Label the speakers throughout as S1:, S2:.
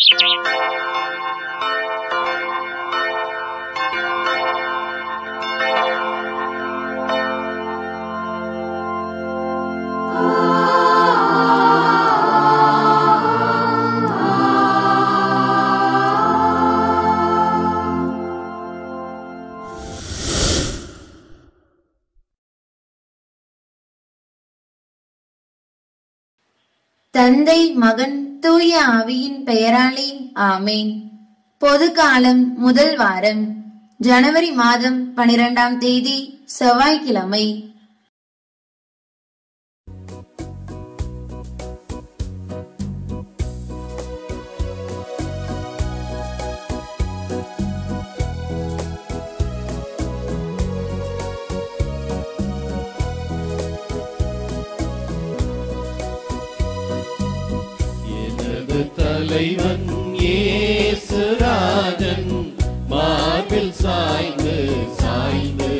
S1: தந்தை மகன் தூய ஆவியின் பெயராலே ஆமேன் பொது காலம் முதல் வாரம் ஜனவரி மாதம் பனிரெண்டாம் தேதி செவ்வாய்க்கிழமை
S2: எனது தலைவன் இயேசுராஜன் மார்பில் சாய்ந்து சாய்ந்து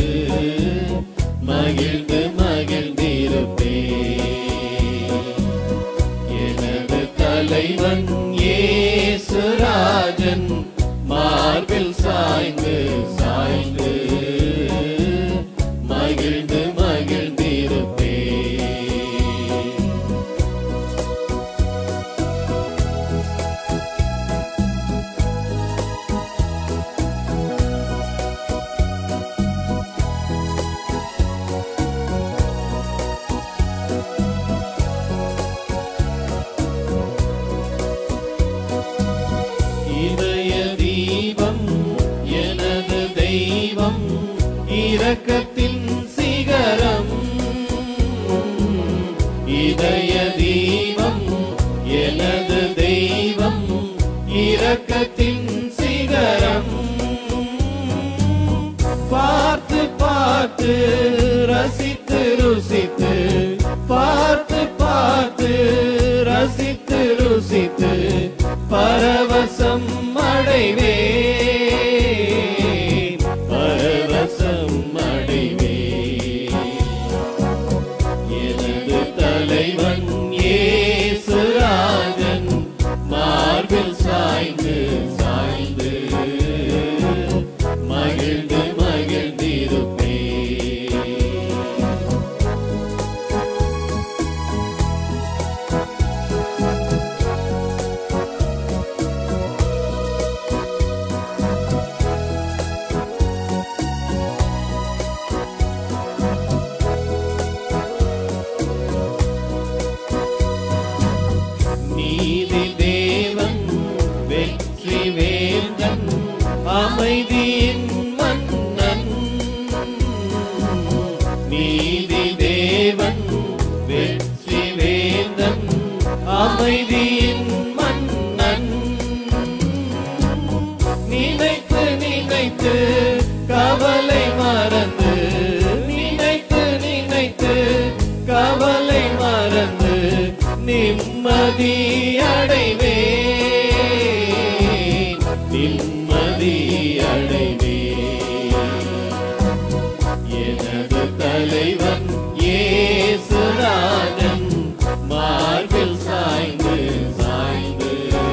S2: மகிழ்ந்து மகிழ்ந்திருப்பே எனது தலைவன் இயேசுராஜன் மார்பில் சாய்ந்து சாய்ந்து மகிழ்ந்து மகிழ்ந்திருப்பே இதய தீபம் எனது தெய்வம் இரக்கத்தின் சிகரம் இதய தீபம் எனது தெய்வம் இரக்கத்தின் சிகரம் பார்த்து பார்த்து ரசித்து ருசித்து பார்த்து பார்த்து ரசித்து ருசித்து பரவசம் அடைவே பரவசம் அடைவே எனது தலைவன் இயேசுராஜன் மார்பில் சாய்ந்து சாய்ந்து மகிழ்ந்து மகிழ்ந்திருப்பே நீதி தேவன் வெற்றி வேந்தன் அமைதியின் மன்னன் நீதி தேவன் வெற்றி வேந்தன் அமைதியின் மன்னன் நினைத்து நினைத்து கவலை மறந்து நினைத்து நினைத்து கவலை மறந்து நிம்மதி அடைவே நிம்மதி அடைவே எனது தலைவன் இயேசுராஜன் மார்பில் சாய்ந்து சாய்ந்து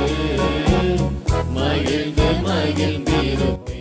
S2: மகிழ்ந்து மகிழ்ந்திருப்பே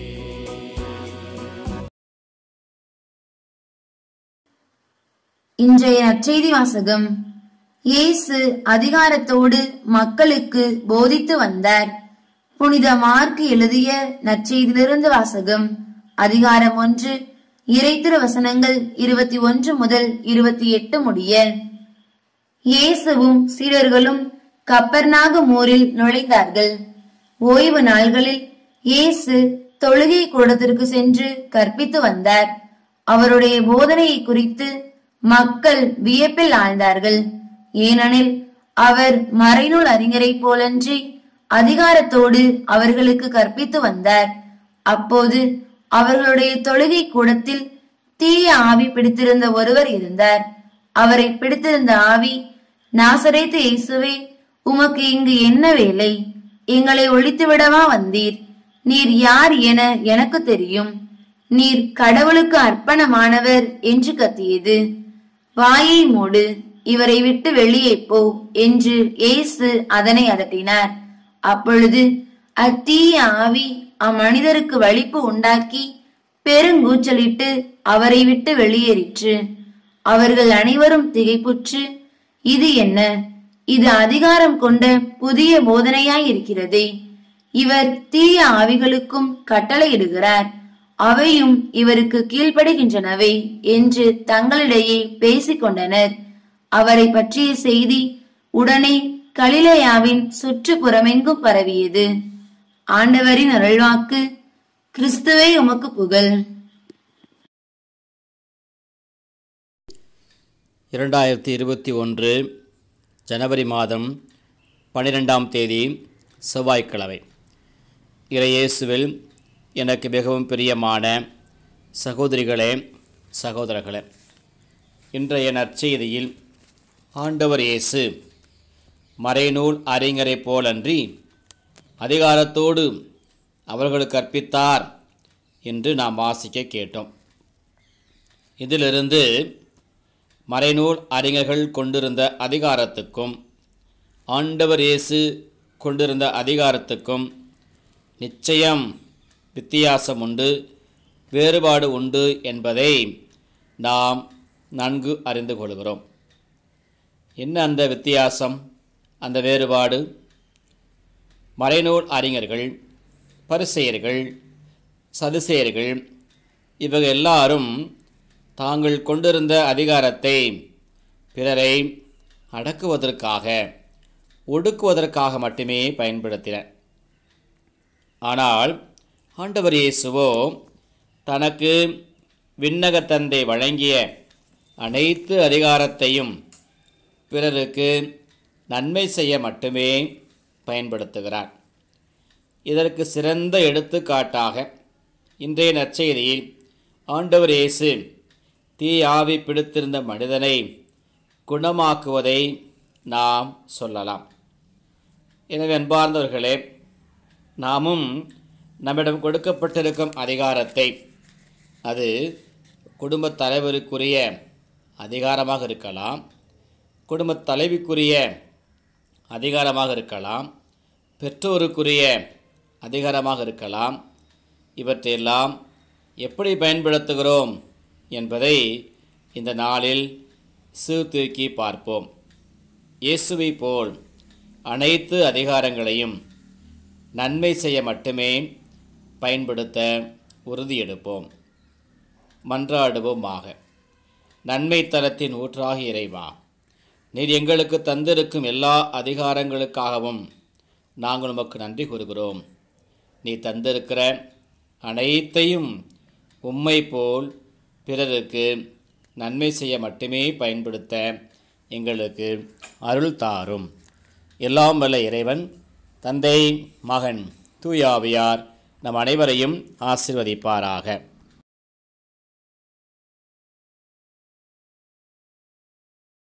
S1: இன்றைய நற்செய்தி வாசகம் இயேசு அதிகாரத்தோடு மக்களுக்கு போதித்து வந்தார் புனித மார்க் எழுதிய நற்செய்தியிலிருந்து வாசகம் அதிகாரம் ஒன்று இறைத்திரு வசனங்கள் இருபத்தி ஒன்று முதல் இருபத்தி எட்டு முடிய இயேசுவும் சீடர்களும் கப்பர்நாகும் ஊரில் நுழைந்தார்கள் ஓய்வு நாள்களில் இயேசு தொழுகை கூடத்திற்கு சென்று கற்பித்து வந்தார் அவருடைய போதனையை குறித்து மக்கள் வியப்பில் ஆழ்ந்தார்கள் ஏனெனில் அவர் மறைநூல் அறிஞரைப் போலன்றி அதிகாரத்தோடு அவர்களுக்கு கற்பித்து வந்தார் அப்போது அவர்களுடைய தொழுகை கூடத்தில் தீய ஆவி பிடித்திருந்த ஒருவர் இருந்தார் அவரை பிடித்திருந்த ஆவி நாசரேத்து இயேசுவே உமக்கு இங்கு என்ன வேலை எங்களை ஒழித்துவிடவா வந்தீர் நீர் யார் என எனக்கு தெரியும் நீர் கடவுளுக்கு அர்ப்பணமானவர் என்று கத்தியது வாயை மூடு இவரை விட்டு வெளியே போ என்று இயேசு அதனை அதட்டினார் அப்பொழுது அத்தீய ஆவி அம்மனிதருக்கு வலிப்பு உண்டாக்கி பெருங்கூச்சலிட்டு அவரை விட்டு வெளியேறிற்று அவர்கள் அனைவரும் திகைப்புற்று இது என்ன இது அதிகாரம் கொண்ட புதிய போதனையாய் இருக்கிறதே இவர் தீய ஆவிகளுக்கும் கட்டளையிடுகிறார் அவையும் இவருக்கு கீழ்ப்படுகின்றனவே என்று தங்களிடையே பேசிக் கொண்டனர் அவரை பற்றிய செய்தி உடனே கலிலேயாவின் சுற்றுப்புறமெங்கும் பரவியது ஆண்டவரின் அருள்வாக்கு கிறிஸ்துவே உமக்கு புகழ்
S3: இரண்டாயிரத்தி இருபத்தி ஒன்று ஜனவரி மாதம் பன்னிரெண்டாம் தேதி செவ்வாய்க்கிழமை இறையேசுவில் எனக்கு மிகவும் பிரியமான சகோதரிகளே சகோதரர்களே இன்றைய நற்செய்தியில் ஆண்டவர் இயேசு மறைநூல் அறிஞரைப் போலன்றி அதிகாரத்தோடு அவர்களுக்கு கற்பித்தார் என்று நாம் வாசிக்க கேட்டோம் இதிலிருந்து மறைநூல் அறிஞர்கள் கொண்டிருந்த அதிகாரத்துக்கும் ஆண்டவர் இயேசு கொண்டிருந்த அதிகாரத்துக்கும் நிச்சயம் வித்தியாசம் உண்டு வேறுபாடு உண்டு என்பதை நாம் நன்கு அறிந்து கொள்கிறோம் என்ன அந்த வித்தியாசம் அந்த வேறுபாடு மறைநூல் அறிஞர்கள் பரிசெயர்கள் சதுசேயர்கள் இவர்கள் எல்லாரும் தாங்கள் கொண்டிருந்த அதிகாரத்தை பிறரை அடக்குவதற்காக ஒடுக்குவதற்காக மட்டுமே பயன்படுத்தினர் ஆனால் ஆண்டவர் இயேசுவோ தனக்கு விண்ணக தந்தை வழங்கிய அனைத்து அதிகாரத்தையும் பிறருக்கு நன்மை செய்ய மட்டுமே பயன்படுத்துகிறார் இதற்கு சிறந்த எடுத்துக்காட்டாக இன்றைய நற்செய்தியில் ஆண்டவர் இயேசு தீ ஆவி பிடித்திருந்த மனிதனை குணமாக்குவதை நாம் சொல்லலாம் எனவே அன்பார்ந்தவர்களே நாமும் நம்மிடம் கொடுக்கப்பட்டிருக்கும் அதிகாரத்தை அது குடும்பத் தலைவருக்குரிய அதிகாரமாக இருக்கலாம் குடும்பத் தலைவிக்குரிய அதிகாரமாக இருக்கலாம் பெற்றோருக்குரிய அதிகாரமாக இருக்கலாம் இவற்றையெல்லாம் எப்படி பயன்படுத்துகிறோம் என்பதை இந்த நாளில் சீர்தூக்கி பார்ப்போம் இயேசுவை போல் அனைத்து அதிகாரங்களையும் நன்மை செய்ய மட்டுமே பயன்படுத்த உறுதியெடுப்போம் மன்றாடுவோமாக நன்மை தரத்தின் ஊற்றாக இறைவா நீர் எங்களுக்கு தந்திருக்கும் எல்லா அதிகாரங்களுக்காகவும் நாங்கள் உமக்கு நன்றி கூறுகிறோம் நீ தந்திருக்கிற அனைத்தையும் உம்மை போல் பிறருக்கு நன்மை செய்ய மட்டுமே பயன்படுத்த எங்களுக்கு அருள் தாரும் எல்லாம் வல்ல இறைவன் தந்தை மகன் தூயாவியார் நம் அனைவரையும் ஆசிர்வதிப்பாராக